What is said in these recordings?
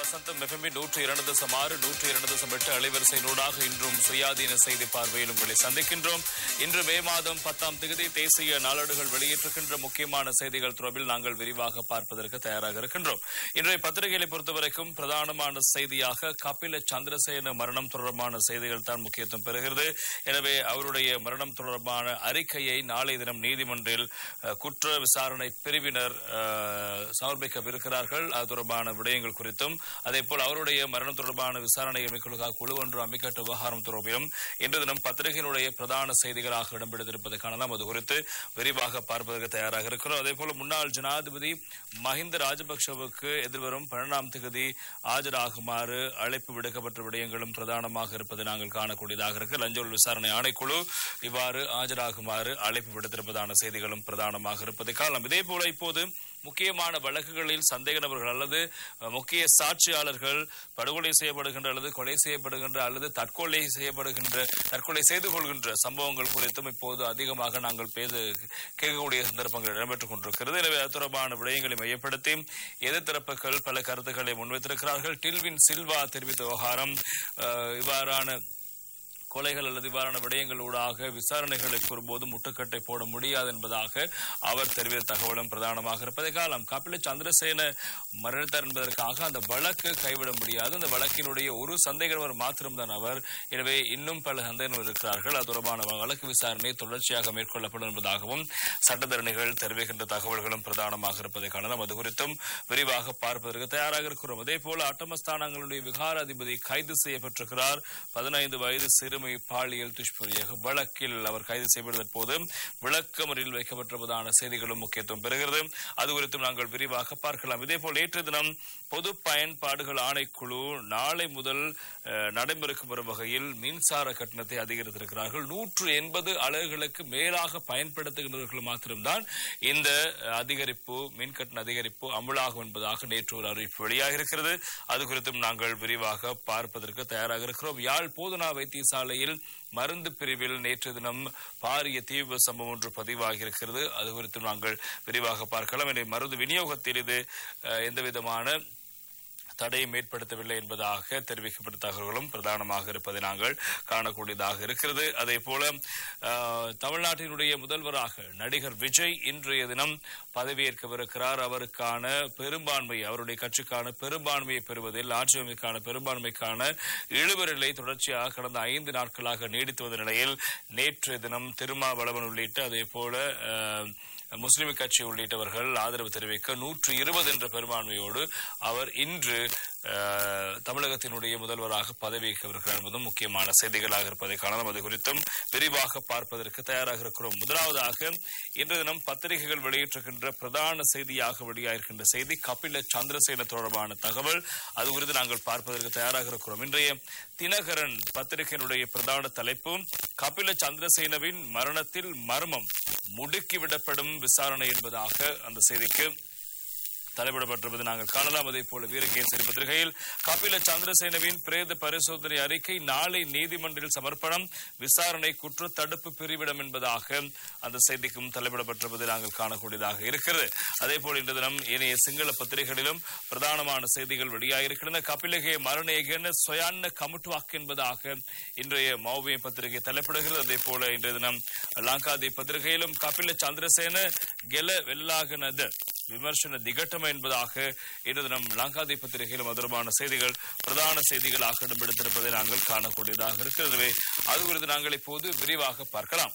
வசந்தம் FMB நூற்றி இரண்டு தசம் ஆறு நூற்றி இரண்டு தசம் எட்டு அலைவரிசையினூடாக இன்றும் சுயாதீன செய்தி பார்வையில் உங்களை சந்திக்கின்றோம் இன்று மே மாதம் பத்தாம் தேதி தேசிய நாளேடுகள் வெளியிட்டிருக்கின்ற முக்கியமான செய்திகள் தொடர்பில் நாங்கள் விரிவாக பார்ப்பதற்கு தயாராக இருக்கின்றோம் இன்றைய பத்திரிகைகளை பொறுத்தவரைக்கும் பிரதானமான செய்தியாக கபில சந்திரசேன மரணம் தொடர்பான செய்திகள் தான் முக்கியத்துவம் பெறுகிறது எனவே அவருடைய மரணம் தொடர்பான அறிக்கையை நாளை தினம் நீதிமன்றில் அஹ், குற்ற விசாரணை பிரிவினர் அஹ், சமர்ப்பிக்கவிருக்கிறார்கள் அது தொடர்பான விடயங்கள் குறித்தும் அதேபோல் அவருடைய மரணம் தொடர்பான விசாரணையை மேற்கொள்ளுக்காக குழு ஒன்று அமைக்கப்பட்ட விவகாரம் தொடர்பிலும் இன்று தினம் பத்திரிகையினுடைய பிரதான செய்திகளாக இடம்பெடுத்திருப்பதை காணலாம் அது குறித்து விரிவாக பார்ப்பதற்கு தயாராக இருக்கிறோம் அதேபோல முன்னாள் ஜனாதிபதி மஹிந்த ராஜபக்சவுக்கு எதிர்வரும் பன்னெண்டாம் தேதி ஆஜராகுமாறு அழைப்பு விடுக்கப்பட்ட விடயங்களும் பிரதானமாக இருப்பதை நாங்கள் காணக்கூடியதாக இருக்கு லஞ்ச ஒழிப்பு விசாரணை ஆணைக்குழு இவ்வாறு ஆஜராகுமாறு அழைப்பு விடுத்திருப்பதான செய்திகளும் பிரதானமாக இருப்பதை காணலாம் இதே போல இப்போது முக்கியமான வழக்குகளில் சந்தேக நபர்கள் அல்லது அஹ், முக்கிய சாட்சியாளர்கள் படுகொலை செய்யப்படுகின்ற அல்லது கொலை செய்யப்படுகின்ற அல்லது தற்கொலை செய்யப்படுகின்ற தற்கொலை செய்து கொள்கின்ற சம்பவங்கள் குறித்தும் இப்போது அதிகமாக நாங்கள் பேச கேட்கக்கூடிய சந்தர்ப்பங்கள் இடம்பெற்றுக் கொண்டிருக்கிறது எனவே அது தொடர்பான விடயங்களை மையப்படுத்தி எதிர்த்தரப்புகள் பல கருத்துக்களை முன்வைத்திருக்கிறார்கள் டில்வின் சில்வா தெரிவித்த விவகாரம் அஹ், இவ்வாறான கொலைகள் அல்லது இவ்வாறான விடயங்கள் ஊடாக விசாரணைகளை கூறும்போது முட்டுக்கட்டை போட முடியாது என்பதாக அவர் தெரிவித்த தகவலும் பிரதானமாக இருப்பதை காலம் கபில சந்திரசேன மரணித்தார் என்பதற்காக அந்த வழக்கு கைவிட முடியாது அந்த வழக்கினுடைய ஒரு சந்தேகவர் மாத்திரம்தான் அவர் எனவே இன்னும் பல சந்தேகங்கள் இருக்கிறார்கள் அது தொடர்பான வழக்கு விசாரணை தொடர்ச்சியாக மேற்கொள்ளப்படும் என்பதாகவும் சட்டத்தரணிகள் தெரிவிக்கின்ற தகவல்களும் பிரதானமாக இருப்பதை காணலாம் அது குறித்தும் விரிவாக பார்ப்பதற்கு தயாராக இருக்கிறோம் அதே போல அட்டமஸ்தானங்களுடைய விகார அதிபதி கைது செய்யப்பட்டிருக்கிறார் பதினைந்து வயது சிறுமி பாலியல் துஷ்பிரயோக வழக்கில் அவர் கைது செய்யப்பட்டதன் போது விளக்கமறியில் வைக்கப்பட்டிருப்பதான செய்திகளும் முக்கியத்துவம் பெறுகிறது அது குறித்தும் நாங்கள் விரிவாக பார்க்கலாம் இதே போல் நேற்று தினம் பொது பயன்பாடுகள் ஆணைக்குழு நாளை முதல் அஹ், நடைமுறைக்கு வரும் வகையில் மின்சார கட்டணத்தை அதிகரித்திருக்கிறார்கள் நூற்று எண்பது அலகுகளுக்கு மேலாக பயன்படுத்துகின்றவர்கள் மாத்திரம்தான் இந்த அஹ், அதிகரிப்பு மின் கட்டண அதிகரிப்பு அமலாகும் என்பதாக நேற்று ஒரு அறிவிப்பு வெளியாக இருக்கிறது அது குறித்தும் நாங்கள் விரிவாக பார்ப்பதற்கு தயாராக இருக்கிறோம் யாழ் போதனா வைத்தியசாலையில் மருந்து பிரிவில் நேற்று தினம் பாரிய தீ விபத்து சம்பவம் ஒன்று பதிவாகி இருக்கிறது அது குறித்து நாங்கள் விரிவாக பார்க்கலாம் எனவே மருந்து விநியோகத்தில் இது அஹ், எந்தவிதமான தடையும் ஏற்படுத்தவில்லை என்பதாக தெரிவிக்கப்பட்ட தகவல்களும் பிரதானமாக இருப்பதை நாங்கள் காணக்கூடியதாக இருக்கிறது அதே போல அஹ், தமிழ்நாட்டினுடைய முதல்வராக நடிகர் விஜய் இன்றைய தினம் பதவியேற்கவிருக்கிறார் அவருக்கான பெரும்பான்மை அவருடைய கட்சிக்கான பெரும்பான்மையை பெறுவதில் ஆட்சி அமைக்கான பெரும்பான்மைக்கான இழுபறிலை தொடர்ச்சியாக கடந்த ஐந்து நாட்களாக நீடித்து வந்த நிலையில் நேற்றைய தினம் திருமாவளவன் உள்ளிட்ட அதே போல அஹ், முஸ்லிம் கட்சி உள்ளிட்டவர்கள் ஆதரவு தெரிவிக்க நூற்று இருபது என்ற பெரும்பான்மையோடு அவர் இன்று அஹ், தமிழகத்தினுடைய முதல்வராக பதவியேற்கவிருக்கிறார் என்பதும் முக்கியமான செய்திகளாக இருப்பதை காணலாம் அது குறித்தும் விரிவாக பார்ப்பதற்கு தயாராக இருக்கிறோம் முதலாவதாக இன்று தினம் பத்திரிகைகள் வெளியிட்டிருக்கின்ற பிரதான செய்தியாக வெளியாகிருக்கின்ற செய்தி கபில சந்திரசேன தொடர்பான தகவல் அது குறித்து நாங்கள் பார்ப்பதற்கு தயாராக இருக்கிறோம் இன்றைய தினகரன் பத்திரிகையினுடைய பிரதான தலைப்பு கபில சந்திரசேனவின் மரணத்தில் மர்மம் முடுக்கிவிடப்படும் விசாரணை என்பதாக அந்த செய்திக்கு தலைப்பிடப்பட்டிருப்பதை நாங்கள் காணலாம் அதே போல வீரகேசரி பத்திரிகையில் கபில சந்திரசேனவின் பிரேத பரிசோதனை அறிக்கை நாளை நீதிமன்றில் சமர்ப்பணம் விசாரணை குற்ற தடுப்பு பிரிவிடம் என்பதாக அந்த செய்திக்கும் தலைப்பிடப்பட்டிருப்பதை நாங்கள் காணக்கூடியதாக இருக்கிறது அதே போல இன்று தினம் ஏனைய சிங்கள பத்திரிகைகளிலும் பிரதானமான செய்திகள் வெளியாகியிருக்கின்றன கபிலகே மரணேகன சொயான்ன கமுட்டுவாக்கு என்பதாக இன்றைய மௌவிய பத்திரிகை தலைப்பிடுகிறது அதே போல இன்றைய தினம் லங்காதி பத்திரிகையிலும் கபில சந்திரசேன கெல வெல்லாகனது விமர்சன திகட்டம் என்பதாக இன்று தினம் லங்காதி பத்திரிகையிலும் அது தொடர்பான செய்திகள் பிரதான செய்திகளாக இடம்பெடுத்திருப்பதை நாங்கள் காணக்கூடியதாக இருக்கிறது அது குறித்து நாங்கள் இப்போது விரிவாக பார்க்கலாம்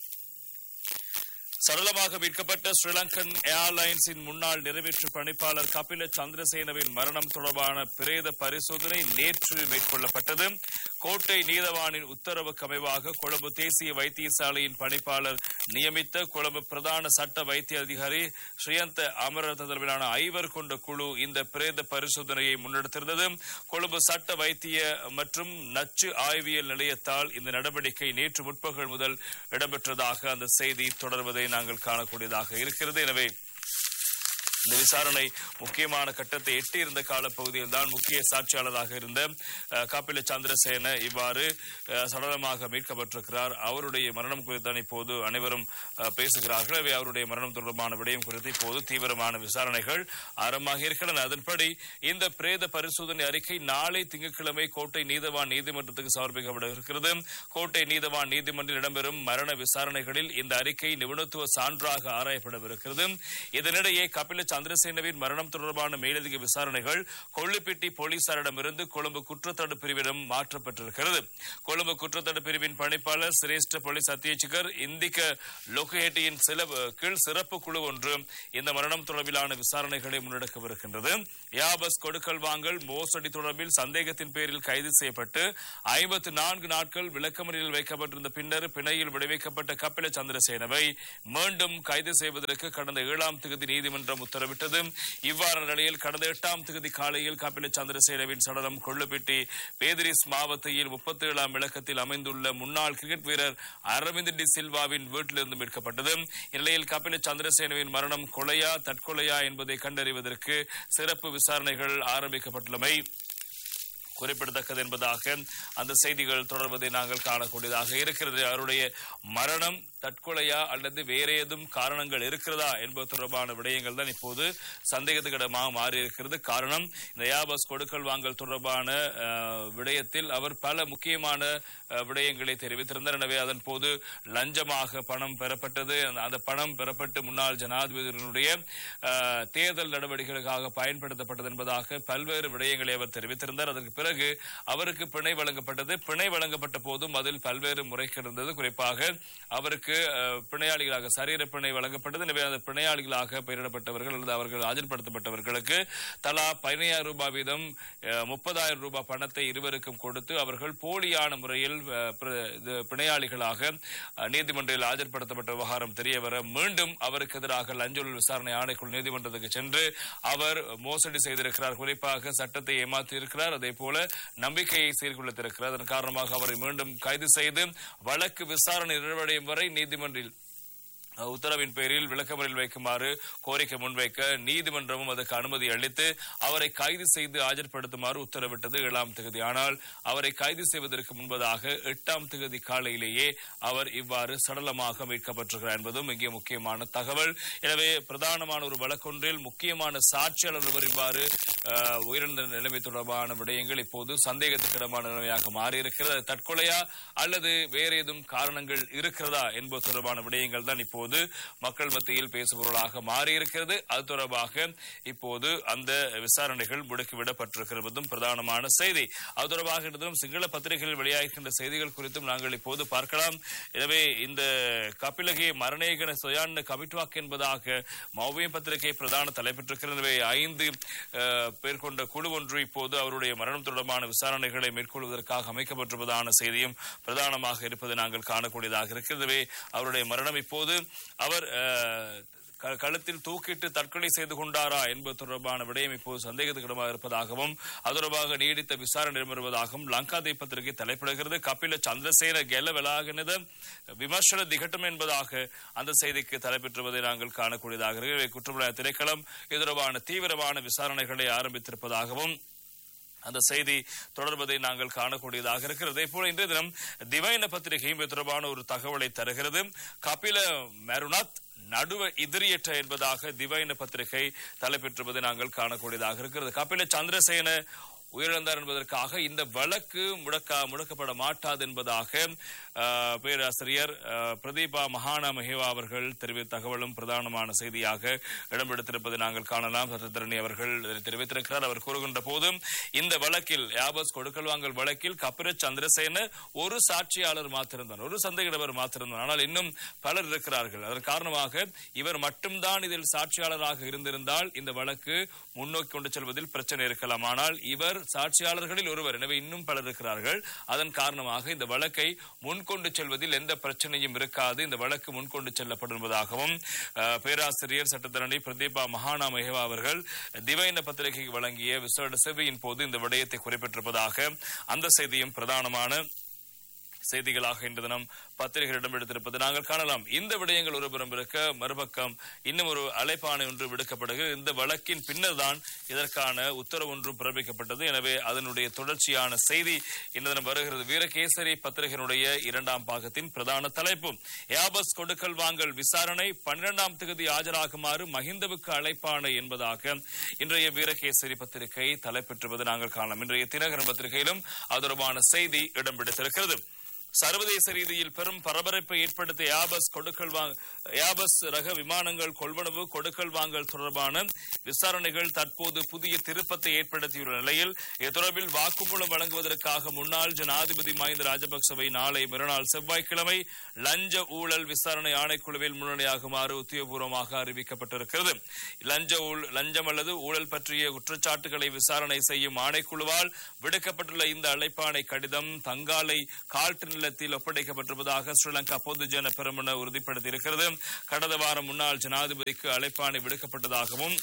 சரளமாக மீட்கப்பட்ட ஸ்ரீலங்கன் ஏர்லைன்ஸின் முன்னாள் நிறைவேற்று பணிப்பாளர் கபில சந்திரசேனவின் மரணம் தொடர்பான பிரேத பரிசோதனை நேற்று மேற்கொள்ளப்பட்டது கோட்டை நீதவானின் உத்தரவுக்கு அமைவாக கொழும்பு தேசிய வைத்தியசாலையின் பணிப்பாளர் நியமித்த கொழும்பு பிரதான சட்ட வைத்திய அதிகாரி ஸ்ரீயந்த அமரரத்ன தலைமையிலான ஐவர் கொண்ட குழு இந்த பிரேத பரிசோதனையை முன்னெடுத்திருந்தது கொழும்பு சட்ட வைத்திய மற்றும் நச்சு ஆய்வியல் நிலையத்தால் இந்த நடவடிக்கை நேற்று முற்பகல் முதல் இடம்பெற்றதாக அந்த செய்தி தொடர்வதை நாங்கள் காணக்கூடியதாக இருக்கிறது எனவே இந்த விசாரணை முக்கியமான கட்டத்தை எட்டியிருந்த காலப்பகுதியில் தான் முக்கிய சாட்சியாளராக இருந்த அஹ், கபில சந்திரசேன இவ்வாறு அஹ், சடலமாக மீட்கப்பட்டிருக்கிறார் அவருடைய மரணம் குறித்து தான் இப்போது அனைவரும் அஹ், பேசுகிறார்கள் எனவே அவருடைய மரணம் தொடர்பான விடயம் குறித்து இப்போது தீவிரமான விசாரணைகள் ஆரம்பமாக இருக்கின்றன அதன்படி இந்த பிரேத பரிசோதனை அறிக்கை நாளை திங்கட்கிழமை கோட்டை நீதவான் நீதிமன்றத்துக்கு சமர்ப்பிக்கப்பட இருக்கிறது கோட்டை நீதவான் நீதிமன்றில் இடம்பெறும் மரண விசாரணைகளில் இந்த அறிக்கை நிபுணத்துவ சான்றாக ஆராயப்படவிருக்கிறது இதனிடையே கபில சந்திரசேனவின் மரணம் தொடர்பான மேலதிக விசாரணைகள் கொள்ளுப்பிட்டி போலீசாரிடமிருந்து கொழும்பு குற்றத்தடுப்பு பிரிவிடம் மாற்றப்பட்டிருக்கிறது கொழும்பு குற்றத்தடுப்பு பிரிவின் பணிப்பாளர் சிரேஷ்ட போலீஸ் அத்தியட்சகர் இந்திக லொகேட்டியின் சில கீழ் சிறப்பு குழு ஒன்று இந்த மரணம் தொடர்பிலான விசாரணைகளை முன்னெடுக்கவிருக்கின்றது யாபஸ் கொடுக்கல் வாங்கல் மோசடி தொடர்பில் சந்தேகத்தின் பேரில் கைது செய்யப்பட்டு ஐம்பத்து நான்கு நாட்கள் விளக்கமறியலில் வைக்கப்பட்டிருந்த பின்னர் பிணையில் விடுவிக்கப்பட்ட கபில சந்திரசேனவை மீண்டும் கைது செய்வதற்கு கடந்த ஏழாம் தேதி நீதிமன்றம் உத்தரவிட்டது இவ்வாறான நிலையில் கடந்த எட்டாம் தேதி காலையில் கபில சந்திரசேனவின் சடலம் கொள்ளுப்பிட்டி பேதிரிஸ் மாவட்டத்தில் முப்பத்தி ஏழாம் இலக்கத்தில் அமைந்துள்ள முன்னாள் கிரிக்கெட் வீரர் அரவிந்த் டி சில்வாவின் வீட்டிலிருந்து மீட்கப்பட்டது இந்நிலையில் கபில சந்திரசேனவின் மரணம் கொலையா தற்கொலையா என்பதை கண்டறிவதற்கு சிறப்பு விசாரணைகள் ஆரம்பிக்கப்பட்டுள்ளமை குறிப்பிடத்தக்கது என்பதாக அந்த செய்திகள் தொடர்வதை நாங்கள் காணக்கூடியதாக இருக்கிறது அவருடைய மரணம் தற்கொலையா அல்லது வேற ஏதும் காரணங்கள் இருக்கிறதா என்பது தொடர்பான விடயங்கள் தான் இப்போது சந்தேகத்துக்கிடமாக மாறி இருக்கிறது காரணம் இந்த யாபஸ் கொடுக்கல் வாங்கல் தொடர்பான அஹ், விடயத்தில் அவர் பல முக்கியமான அஹ், விடயங்களை தெரிவித்திருந்தார் எனவே அதன் போது லஞ்சமாக பணம் பெறப்பட்டது அந்த- அந்த பணம் பெறப்பட்டு முன்னாள் ஜனாதிபதியினுடைய அஹ், தேர்தல் நடவடிக்கைகளுக்காக பயன்படுத்தப்பட்டது என்பதாக பல்வேறு விடயங்களை அவர் தெரிவித்திருந்தார் அதற்கு பிறகு அவருக்கு பிணை வழங்கப்பட்டது பிணை வழங்கப்பட்ட போதும் அதில் பல்வேறு முறைகள் இருந்தது குறிப்பாக அவருக்கு அஹ், பிணையாளிகளாக சரீர பிணை வழங்கப்பட்டது எனவே அந்த பிணையாளிகளாக பெயரிடப்பட்டவர்கள் அல்லது அவர்கள் ஆஜர்படுத்தப்பட்டவர்களுக்கு தலா பதினையாயிரம் ரூபாய் வீதம் அஹ், முப்பதாயிரம் ரூபாய் பணத்தை இருவருக்கும் கொடுத்து அவர்கள் போலியான முறையில் அஹ், பிர- இது பிணையாளிகளாக அஹ், நீதிமன்றில் ஆஜர்படுத்தப்பட்ட விவகாரம் தெரிய வர மீண்டும் அவருக்கு எதிராக லஞ்ச ஊழல் விசாரணை ஆணைக்குழு நீதிமன்றத்துக்கு சென்று அவர் மோசடி செய்திருக்கிறார் குறிப்பாக சட்டத்தை ஏமாற்றியிருக்கிறார் அதே போல நம்பிக்கையை சீர்குலைத்திருக்கிறார் அதன் காரணமாக அவரை மீண்டும் கைது செய்து வழக்கு விசாரணை நிறைவடையும் வரை நீதிமன்றில் அஹ், உத்தரவின் பேரில் விளக்கமறில் வைக்குமாறு கோரிக்கை முன்வைக்க நீதிமன்றமும் அதற்கு அனுமதி அளித்து அவரை கைது செய்து ஆஜர்படுத்துமாறு உத்தரவிட்டது ஏழாம் தேதி ஆனால் அவரை கைது செய்வதற்கு முன்பதாக எட்டாம் தேதி காலையிலேயே அவர் இவ்வாறு சடலமாக மீட்கப்பட்டிருக்கிறார் என்பதும் இங்கே முக்கியமான தகவல் எனவே பிரதானமான ஒரு வழக்கொன்றில் முக்கியமான சாட்சியாளர் ஒருவர் இவ்வாறு அஹ், உயிரிழந்த நிலைமை தொடர்பான விடயங்கள் இப்போது சந்தேகத்துக்கிடமான நிலைமையாக மாறியிருக்கிறது அது தற்கொலையா அல்லது வேறு ஏதும் காரணங்கள் இருக்கிறதா என்பது தொடர்பான விடயங்கள் தான் இப்போது மக்கள் மத்தியில் பேசுபொருளாக மாறியிருக்கிறது அது தொடர்பாக இப்போது அந்த விசாரணைகள் முடுக்கிவிடப்பட்டிருக்கிறதும் பிரதானமான செய்தி அது தொடர்பாக இருந்தும் சிங்கள பத்திரிகைகளில் வெளியாகின்ற செய்திகள் குறித்தும் நாங்கள் இப்போது பார்க்கலாம் எனவே இந்த கபிலகை மரணேகன சுயான்ன கமிட்டுவாக்கு என்பதாக மௌவியம் பத்திரிகை பிரதான தலைப்பெற்றிருக்கிறது எனவே ஐந்து அஹ், பேர் கொண்ட குழு ஒன்று இப்போது அவருடைய மரணம் தொடர்பான விசாரணைகளை மேற்கொள்வதற்காக அமைக்கப்பட்டிருப்பதான செய்தியும் பிரதானமாக இருப்பதை நாங்கள் காணக்கூடியதாக இருக்கிறது எனவே அவருடைய மரணம் இப்போது அவர் அஹ், க- கழுத்தில் தூக்கிட்டு தற்கொலை செய்து கொண்டாரா என்பது தொடர்பான விடயம் இப்போது சந்தேகத்துக்கிடமாக இருப்பதாகவும் அது தொடர்பாக நீடித்த விசாரணை இடம்பெறுவதாகவும் லங்காதேவி பத்திரிகை தலைப்பிடுகிறது கபில சந்திரசேன கெல வெலாகினத விமர்சன திகட்டம் என்பதாக அந்த செய்திக்கு தலைப்பெற்றுவதை நாங்கள் காணக்கூடியதாக இருக்கிறது குற்றப்புலனாய்வு திணைக்களம் இது தொடர்பான தீவிரமான விசாரணைகளை ஆரம்பித்திருப்பதாகவும் அந்த செய்தி தொடர்வதை நாங்கள் காணக்கூடியதாக இருக்கிறது இதே போல இன்றைய தினம் திவைன பத்திரிகையும் இது தொடர்பான ஒரு தகவலை தருகிறது கபில மருநாத் நடுவ எதிரியற்ற என்பதாக திவைன பத்திரிகை தலைப்பெற்றுவதை நாங்கள் காணக்கூடியதாக இருக்கிறது கபில சந்திரசேன உயிரிழந்தார் என்பதற்காக இந்த வழக்கு முடக்க முடக்கப்பட மாட்டாது என்பதாக அஹ், பேராசிரியர் அஹ், பிரதீபா மகானா மஹேவா அவர்கள் தெரிவித்த தகவலும் பிரதானமான செய்தியாக இடம்பெடுத்திருப்பதை நாங்கள் காணலாம் சட்டத்தரணி அவர்கள் இதனை தெரிவித்திருக்கிறார் அவர் கூறுகின்ற போதும் இந்த வழக்கில் யாபஸ் கொடுக்கல் வாங்கல் வழக்கில் கபிர சந்திரசேன ஒரு சாட்சியாளர் மாத்திருந்தார் ஒரு சந்தேக நபர் மாத்திருந்தார் ஆனால் இன்னும் பலர் இருக்கிறார்கள் அதன் காரணமாக இவர் மட்டும்தான் இதில் சாட்சியாளராக இருந்திருந்தால் இந்த வழக்கு முன்னோக்கி கொண்டு செல்வதில் பிரச்சனை இருக்கலாம் ஆனால் இவர் சாட்சியாளர்களில் ஒருவர் எனவே இன்னும் பலர் இருக்கிறார்கள் அதன் காரணமாக இந்த வழக்கை முன்கொண்டு செல்வதில் எந்த பிரச்சனையும் இருக்காது இந்த வழக்கு முன்கொண்டு செல்லப்படும் என்பதாகவும் அஹ், பேராசிரியர் சட்டத்தரணி பிரதீபா மகானா மெஹவா அவர்கள் திவைன பத்திரிகைக்கு வழங்கிய விசேட சேவையின் போது இந்த விடயத்தை குறிப்பிட்டிருப்பதாக அந்த செய்தியும் பிரதானமான செய்திகளாக இன்று தினம் பத்திரிகைகளிடம் எடுத்திருப்பது நாங்கள் காணலாம் இந்த விடயங்கள் ஒருபுறம் இருக்க மறுபக்கம் இன்னும் ஒரு அழைப்பாணை ஒன்று விடுக்கப்படுகிறது இந்த வழக்கின் பின்னர் தான் இதற்கான உத்தரவு ஒன்று பிறப்பிக்கப்பட்டது எனவே அதனுடைய தொடர்ச்சியான செய்தி இன்று தினம் வருகிறது வீரகேசரி பத்திரிகையினுடைய இரண்டாம் பாகத்தின் பிரதான தலைப்பு யாபஸ் கொடுக்கல் வாங்கல் விசாரணை பன்னிரண்டாம் தேதி ஆஜராகுமாறு மஹிந்தவுக்கு அழைப்பாணை என்பதாக இன்றைய வீரகேசரி பத்திரிகை தலைப்பெற்றுவது நாங்கள் காணலாம் இன்றைய தினகரன் பத்திரிகையிலும் அது தொடர்பான செய்தி இடம் பிடித்திருக்கிறது சர்வதேச ரீதியில் பெரும் பரபரப்பை ஏற்படுத்திய யாபஸ் கொடுக்கல் வாங்க யாபஸ் ரக விமானங்கள் கொள்வனவு கொடுக்கல் வாங்கல் தொடர்பான விசாரணைகள் தற்போது புதிய திருப்பத்தை ஏற்படுத்தியுள்ள நிலையில் இது தொடர்பில் வாக்குமூலம் வழங்குவதற்காக முன்னாள் ஜனாதிபதி மஹிந்த ராஜபக்சவை நாளை மறுநாள் செவ்வாய்க்கிழமை லஞ்ச ஊழல் விசாரணை ஆணைக்குழுவில் முன்னணியாகுமாறு உத்தியோகபூர்வமாக அறிவிக்கப்பட்டிருக்கிறது லஞ்ச ஊழ் லஞ்சம் அல்லது ஊழல் பற்றிய குற்றச்சாட்டுகளை விசாரணை செய்யும் ஆணைக்குழுவால் விடுக்கப்பட்டுள்ள இந்த அழைப்பாணை கடிதம் தங்காலை கால்ட்டு நிலத்தில் ஒப்படைக்கப்பட்டிருப்பதாக ஸ்ரீலங்கா பொதுஜன பெருமன உறுதிப்படுத்தியிருக்கிறது கடந்த வாரம் முன்னாள் ஜனாதிபதிக்கு அழைப்பாணை விடுக்கப்பட்டதாகவும்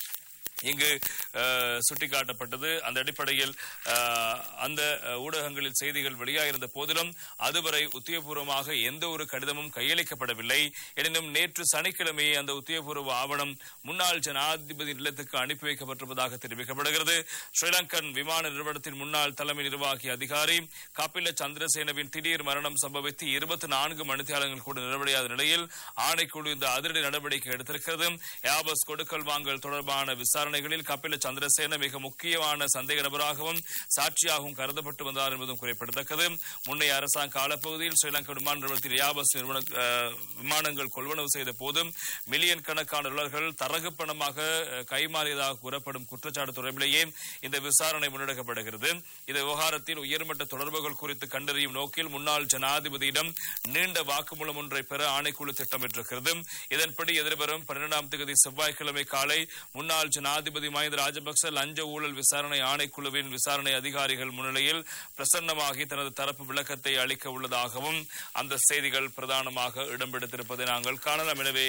இங்கு அஹ், சுட்டிக்காட்டப்பட்டது அந்த அடிப்படையில் அஹ், அந்த அஹ், ஊடகங்களில் செய்திகள் வெளியாகிருந்த போதிலும் அதுவரை உத்தியோகபூர்வமாக எந்த ஒரு கடிதமும் கையளிக்கப்படவில்லை எனினும் நேற்று சனிக்கிழமை அந்த உத்தியோகபூர்வ ஆவணம் முன்னாள் ஜனாதிபதி நிலத்துக்கு அனுப்பி வைக்கப்பட்டிருப்பதாக தெரிவிக்கப்படுகிறது ஸ்ரீலங்கன் விமான நிறுவனத்தின் முன்னாள் தலைமை நிர்வாகி அதிகாரி கபில சந்திரசேனவின் திடீர் மரணம் சம்பவித்து இருபத்தி நான்கு மணித்தியாலங்கள் கூட நிறைவடையாத நிலையில் ஆணைக்குழு இந்த அதிரடி நடவடிக்கை எடுத்திருக்கிறது யாபஸ் கொடுக்கல் வாங்கல் தொடர்பான விசாரணைகளில் கபில சந்திரசேன மிக முக்கியமான சந்தேக நபராகவும் சாட்சியாகவும் கருதப்பட்டு வந்தார் என்பதும் குறிப்பிடத்தக்கது முன்னைய அரசாங்க காலப்பகுதியில் ஸ்ரீலங்கா விமான நிறுவனத்தில் யாபஸ் நிறுவன அஹ், விமானங்கள் கொள்வனவு செய்த போதும் மில்லியன் கணக்கான டாலர்கள் தரகு பணமாக அஹ், கைமாறியதாக கூறப்படும் குற்றச்சாட்டு தொடர்பிலேயே இந்த விசாரணை முன்னெடுக்கப்படுகிறது இந்த விவகாரத்தில் உயர்மட்ட தொடர்புகள் குறித்து கண்டறியும் நோக்கில் முன்னாள் ஜனாதிபதியிடம் நீண்ட வாக்குமூலம் ஒன்றை பெற ஆணைக்குழு திட்டமிட்டிருக்கிறது இதன்படி எதிர்வரும் பன்னிரெண்டாம் தேதி செவ்வாய்க்கிழமை காலை முன்னாள் ஜனாதிபதி மஹிந்த ராஜபக்ச லஞ்ச ஊழல் விசாரணை ஆணைக்குழுவின் விசாரணை அதிகாரிகள் முன்னிலையில் பிரசன்னமாகி தனது தரப்பு விளக்கத்தை அளிக்க உள்ளதாகவும் அந்த செய்திகள் பிரதானமாக இடம்பெடுத்திருப்பதை நாங்கள் காணலாம் எனவே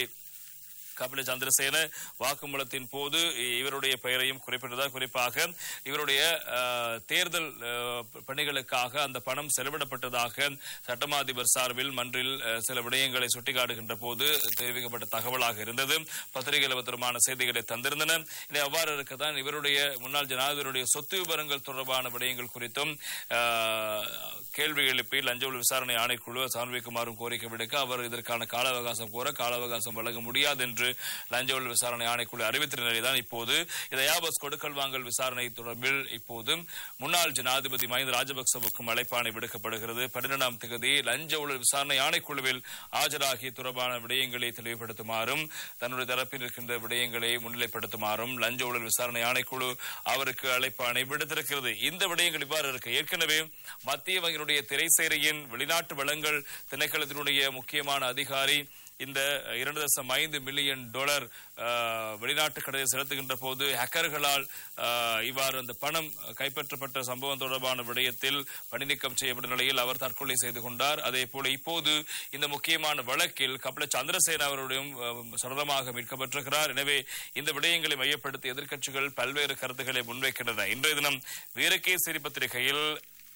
கபில சந்திரசேன வாக்குமூலத்தின் போது இவருடைய பெயரையும் குறிப்பிட்டதா குறிப்பாக இவருடைய அஹ், தேர்தல் அஹ், பணிகளுக்காக அந்த பணம் செலவிடப்பட்டதாக சட்டமா அதிபர் சார்பில் மன்றில் அஹ், சில விடயங்களை சுட்டிக்காட்டுகின்ற போது தெரிவிக்கப்பட்ட தகவலாக இருந்தது பத்திரிகையில் பத்திரமான செய்திகளை தந்திருந்தன இது அவ்வாறு இருக்கத்தான் இவருடைய முன்னாள் ஜனாதிபதியுடைய சொத்து விவரங்கள் தொடர்பான விடயங்கள் குறித்தும் அஹ், கேள்வி எழுப்பி லஞ்ச ஊழல் விசாரணை ஆணைக்குழு சமர்ப்பிக்குமாறும் கோரிக்கை விடுக்க அவர் இதற்கான கால அவகாசம் கோர கால அவகாசம் வழங்க முடியாது என்று லஞ்ச ஊழல் விசாரணை ஆணைக்குழு அறிவித்த நிலைதான் இப்போது இந்த யாபஸ் கொடுக்கல் வாங்கல் விசாரணை தொடர்பில் இப்போது முன்னாள் ஜனாதிபதி மஹிந்த ராஜபக்சவுக்கும் அழைப்பாணை விடுக்கப்படுகிறது பன்னிரெண்டாம் தேதி லஞ்ச ஊழல் விசாரணை ஆணைக்குழுவில் ஆஜராகி தொடர்பான விடயங்களை தெளிவுபடுத்துமாறும் தன்னுடைய தரப்பில் இருக்கின்ற விடயங்களை முன்னிலைப்படுத்துமாறும் லஞ்ச ஊழல் விசாரணை ஆணைக்குழு அவருக்கு அழைப்பாணை விடுத்திருக்கிறது இந்த விடயங்கள் இவ்வாறு இருக்கு ஏற்கனவே மத்திய வங்கியினுடைய திரைசேரியின் வெளிநாட்டு வளங்கள் திணைக்களத்தினுடைய முக்கியமான அதிகாரி இந்த இரண்டு தசம் ஐந்து மில்லியன் டாலர் அஹ், வெளிநாட்டு கடையை செலுத்துகின்ற போது ஹேக்கர்களால் அஹ், இவ்வாறு அந்த பணம் கைப்பற்றப்பட்ட சம்பவம் தொடர்பான விடயத்தில் பணி நீக்கம் செய்யப்பட்ட நிலையில் அவர் தற்கொலை செய்து கொண்டார் அதே போல இப்போது இந்த முக்கியமான வழக்கில் கபில சந்திரசேன அவருடைய சடலமாக மீட்கப்பட்டிருக்கிறார் எனவே இந்த விடயங்களை மையப்படுத்தி எதிர்க்கட்சிகள் பல்வேறு கருத்துக்களை முன்வைக்கின்றன இன்றைய தினம் வீரகேசரி பத்திரிகையில்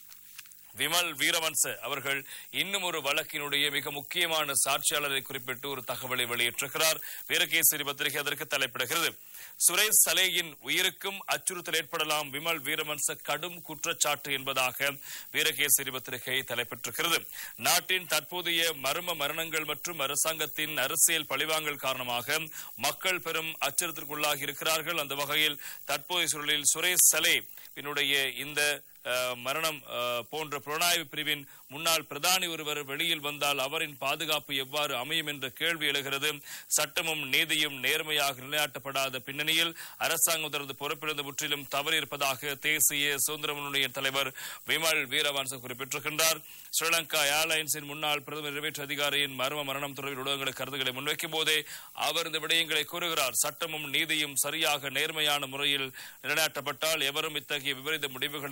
விமல் வீரவன்ச அவர்கள் இன்னும் ஒரு வழக்கினுடைய மிக முக்கியமான சாட்சியாளரை குறிப்பிட்டு ஒரு தகவலை வெளியிட்டிருக்கிறார் வீரகேசரி பத்திரிகை அதற்கு தலைப்பிடுகிறது சுரேஷ் சலேயின் உயிருக்கும் அச்சுறுத்தல் ஏற்படலாம் விமல் வீரவன்ச கடும் குற்றச்சாட்டு என்பதாக வீரகேசரி பத்திரிகை தலைப்பெற்றிருக்கிறது நாட்டின் தற்போதைய மர்ம மரணங்கள் மற்றும் அரசாங்கத்தின் அரசியல் பழிவாங்கல் காரணமாக மக்கள் பெரும் அச்சுறுத்தலுக்குள்ளாகி இருக்கிறார்கள் அந்த வகையில் தற்போதைய சூழலில் சுரேஷ் சலே பின்னுடைய இந்த அஹ், மரணம் அஹ், போன்ற புலனாய்வு பிரிவின் முன்னாள் பிரதானி ஒருவர் வெளியில் வந்தால் அவரின் பாதுகாப்பு எவ்வாறு அமையும் என்ற கேள்வி எழுகிறது சட்டமும் நீதியும் நேர்மையாக நிலைநாட்டப்படாத பின்னணியில் அரசாங்கம் தனது பொறுப்பிலிருந்து முற்றிலும் தவறி இருப்பதாக தேசிய சுதந்திர முன்னணியின் தலைவர் விமல் வீரவன்ச குறிப்பிட்டிருக்கின்றார் ஸ்ரீலங்கா ஏர்லைன்ஸின் முன்னாள் பிரதமர் நிறைவேற்று அதிகாரியின் மர்ம மரணம் தொடர்பில் ஊடகங்களுக்கு கருத்துக்களை முன்வைக்கும் போதே அவர் இந்த விடயங்களை கூறுகிறார் சட்டமும் நீதியும் சரியாக நேர்மையான முறையில் நிலைநாட்டப்பட்டால் எவரும் இத்தகைய விபரீத முடிவுகளை எடுக்க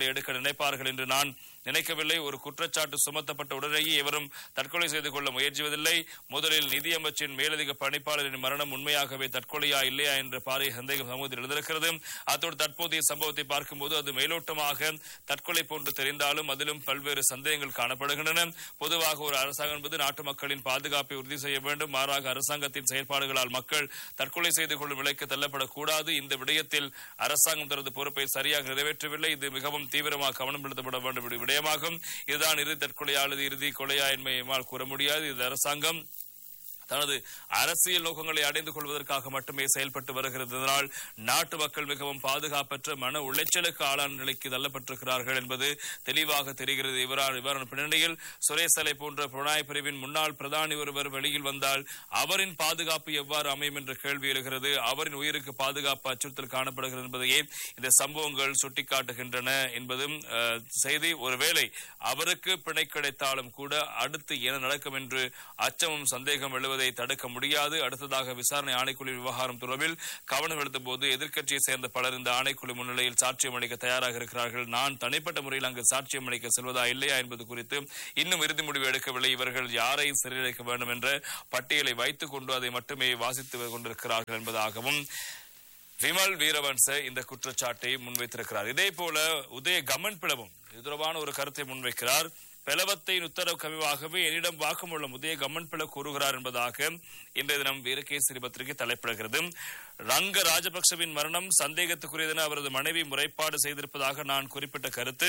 நினைப்பார்கள் என்று நான் நினைக்கவில்லை ஒரு குற்றச்சாட்டு சுமத்தப்பட்ட உடனேயே எவரும் தற்கொலை செய்து கொள்ள முயற்சிவதில்லை முதலில் நிதியமைச்சின் மேலதிக பணிப்பாளரின் மரணம் உண்மையாகவே தற்கொலையா இல்லையா என்ற பாரிய சந்தேகம் சமூகத்தில் எழுந்திருக்கிறது அத்தோடு தற்போதைய சம்பவத்தை பார்க்கும்போது அது மேலோட்டமாக தற்கொலை போன்று தெரிந்தாலும் அதிலும் பல்வேறு சந்தேகங்கள் காணப்படுகின்றன பொதுவாக ஒரு அரசாங்கம் என்பது நாட்டு மக்களின் பாதுகாப்பை உறுதி செய்ய வேண்டும் மாறாக அரசாங்கத்தின் செயல்பாடுகளால் மக்கள் தற்கொலை செய்து கொள்ளும் விலைக்கு தள்ளப்படக்கூடாது இந்த விடயத்தில் அரசாங்கம் தனது பொறுப்பை சரியாக நிறைவேற்றவில்லை இது மிகவும் தீவிரமாக கவனம் செலுத்தப்பட வேண்டும் ஒரு விடயமாகும் இதுதான் இறுதி தற்கொலையா அல்லது இறுதி கொலையா என்பதை எம்மால் கூற முடியாது இது அரசாங்கம் தனது அரசியல் நோக்கங்களை அடைந்து கொள்வதற்காக மட்டுமே செயல்பட்டு வருகிறது இதனால் நாட்டு மக்கள் மிகவும் பாதுகாப்பற்ற மன உளைச்சலுக்கு ஆளான நிலைக்கு தள்ளப்பட்டிருக்கிறார்கள் என்பது தெளிவாக தெரிகிறது இவரால் இவ்வாறான பின்னணியில் சுரேஷ் அலை போன்ற புலனாய் பிரிவின் முன்னாள் பிரதானி ஒருவர் வெளியில் வந்தால் அவரின் பாதுகாப்பு எவ்வாறு அமையும் என்ற கேள்வி எழுகிறது அவரின் உயிருக்கு பாதுகாப்பு அச்சுறுத்தல் காணப்படுகிறது என்பதையே இந்த சம்பவங்கள் சுட்டிக்காட்டுகின்றன என்பதும் அஹ், செய்தி ஒருவேளை அவருக்கு பிணை கிடைத்தாலும் கூட அடுத்து என்ன நடக்கும் என்று அச்சமும் சந்தேகம் எழுவதை தடுக்க முடியாது அடுத்ததாக விசாரணை ஆணைக்குழு விவகாரம் தொடர்பில் கவனம் எடுத்த போது எதிர்க்கட்சியை சேர்ந்த பலர் இந்த ஆணைக்குழு முன்னிலையில் சாட்சியம் அளிக்க தயாராக இருக்கிறார்கள் நான் தனிப்பட்ட முறையில் அங்கு சாட்சியம் அளிக்க செல்வதா இல்லையா என்பது குறித்து இன்னும் இறுதி முடிவு எடுக்கவில்லை இவர்கள் யாரை சிறையடைக்க வேண்டும் என்ற பட்டியலை வைத்துக் கொண்டு அதை மட்டுமே வாசித்து கொண்டிருக்கிறார்கள் என்பதாகவும் விமல் வீரவன்ச இந்த குற்றச்சாட்டை முன்வைத்திருக்கிறார் இதே போல உதய கமன் பிளவும் இது தொடர்பான ஒரு கருத்தை முன்வைக்கிறார் பிளவத்தின் உத்தரவு கவிவாகவே என்னிடம் வாக்குமூலம் உதய கமன் பிள கூறுகிறார் என்பதாக இன்றைய தினம் வீரகேசரி பத்திரிகை தலைப்பிடுகிறது ரங்க ராஜபக்சவின் மரணம் சந்தேகத்துக்குரியதென அவரது மனைவி முறைப்பாடு செய்திருப்பதாக நான் குறிப்பிட்ட கருத்து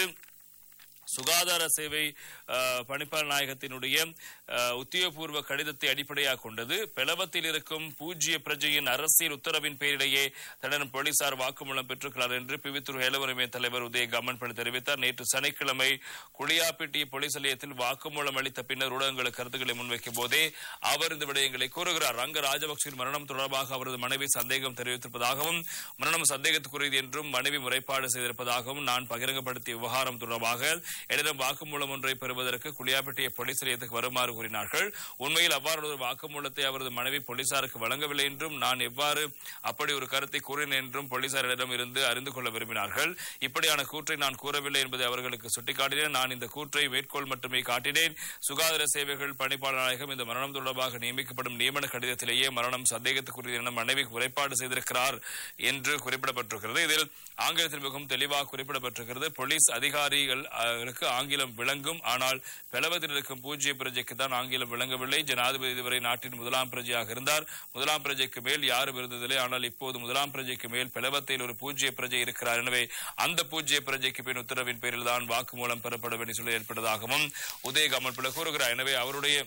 சுகாதார சேவை அஹ், பணிப்பாளர் நாயகத்தினுடைய அஹ், உத்தியோகபூர்வ கடிதத்தை அடிப்படையாக கொண்டது பெலவத்தில் இருக்கும் பூஜ்ய பிரஜையின் அரசியல் உத்தரவின் பேரிலேயே தன்னிடம் போலீசார் வாக்குமூலம் பெற்றுக்கிறார் என்று பிவித்துறை இளவரமை தலைவர் உதய கமன் பணி தெரிவித்தார் நேற்று சனிக்கிழமை குளியாப்பிட்டி போலீஸ் நிலையத்தில் வாக்குமூலம் அளித்த பின்னர் ஊடகங்களுக்கு கருத்துக்களை முன்வைக்கும் போதே அவர் இந்த விடயங்களை கூறுகிறார் ரங்க ராஜபக்சவின் மரணம் தொடர்பாக அவரது மனைவி சந்தேகம் தெரிவித்திருப்பதாகவும் மரணம் சந்தேகத்துக்குரியது என்றும் மனைவி முறைப்பாடு செய்திருப்பதாகவும் நான் பகிரங்கப்படுத்திய விவகாரம் தொடர்பாக என்னிடம் வாக்குமூலம் ஒன்றை பெறுவதற்கு குளியாப்பட்டிய போலீஸ் நிலையத்துக்கு வருமாறு கூறினார்கள் உண்மையில் அவ்வாறு ஒரு வாக்குமூலத்தை அவரது மனைவி போலீசாருக்கு வழங்கவில்லை என்றும் நான் எவ்வாறு அப்படி ஒரு கருத்தை கூறினேன் என்றும் போலீசாரிடம் இருந்து அறிந்து கொள்ள விரும்பினார்கள் இப்படியான கூற்றை நான் கூறவில்லை என்பதை அவர்களுக்கு சுட்டிக்காட்டினேன் நான் இந்த கூற்றை மேற்கோள் மட்டுமே காட்டினேன் சுகாதார சேவைகள் பணிப்பாளர் நாயகம் இந்த மரணம் தொடர்பாக நியமிக்கப்படும் நியமன கடிதத்திலேயே மரணம் சந்தேகத்துக்குரியது என மனைவி குறைபாடு செய்திருக்கிறார் என்று குறிப்பிடப்பட்டிருக்கிறது இதில் ஆங்கிலத்தில் மிகவும் தெளிவாக குறிப்பிடப்பட்டிருக்கிறது போலீஸ் அதிகாரிகள் அவர்களுக்கு ஆங்கிலம் விளங்கும் ஆனால் பெலவத்தில் இருக்கும் பூஜ்ய பிரஜைக்கு தான் ஆங்கிலம் விளங்கவில்லை ஜனாதிபதி இதுவரை நாட்டின் முதலாம் பிரஜையாக இருந்தார் முதலாம் பிரஜைக்கு மேல் யாரும் இருந்ததில்லை ஆனால் இப்போது முதலாம் பிரஜைக்கு மேல் பெலவத்தில் ஒரு பூஜ்ய பிரஜை இருக்கிறார் எனவே அந்த பூஜ்ய பிரஜைக்கு பின் உத்தரவின் பேரில் தான் வாக்குமூலம் பெறப்பட வேண்டிய சூழல் ஏற்பட்டதாகவும் உதயகமல் பிள்ளை கூறுகிறார் எனவே அவருடைய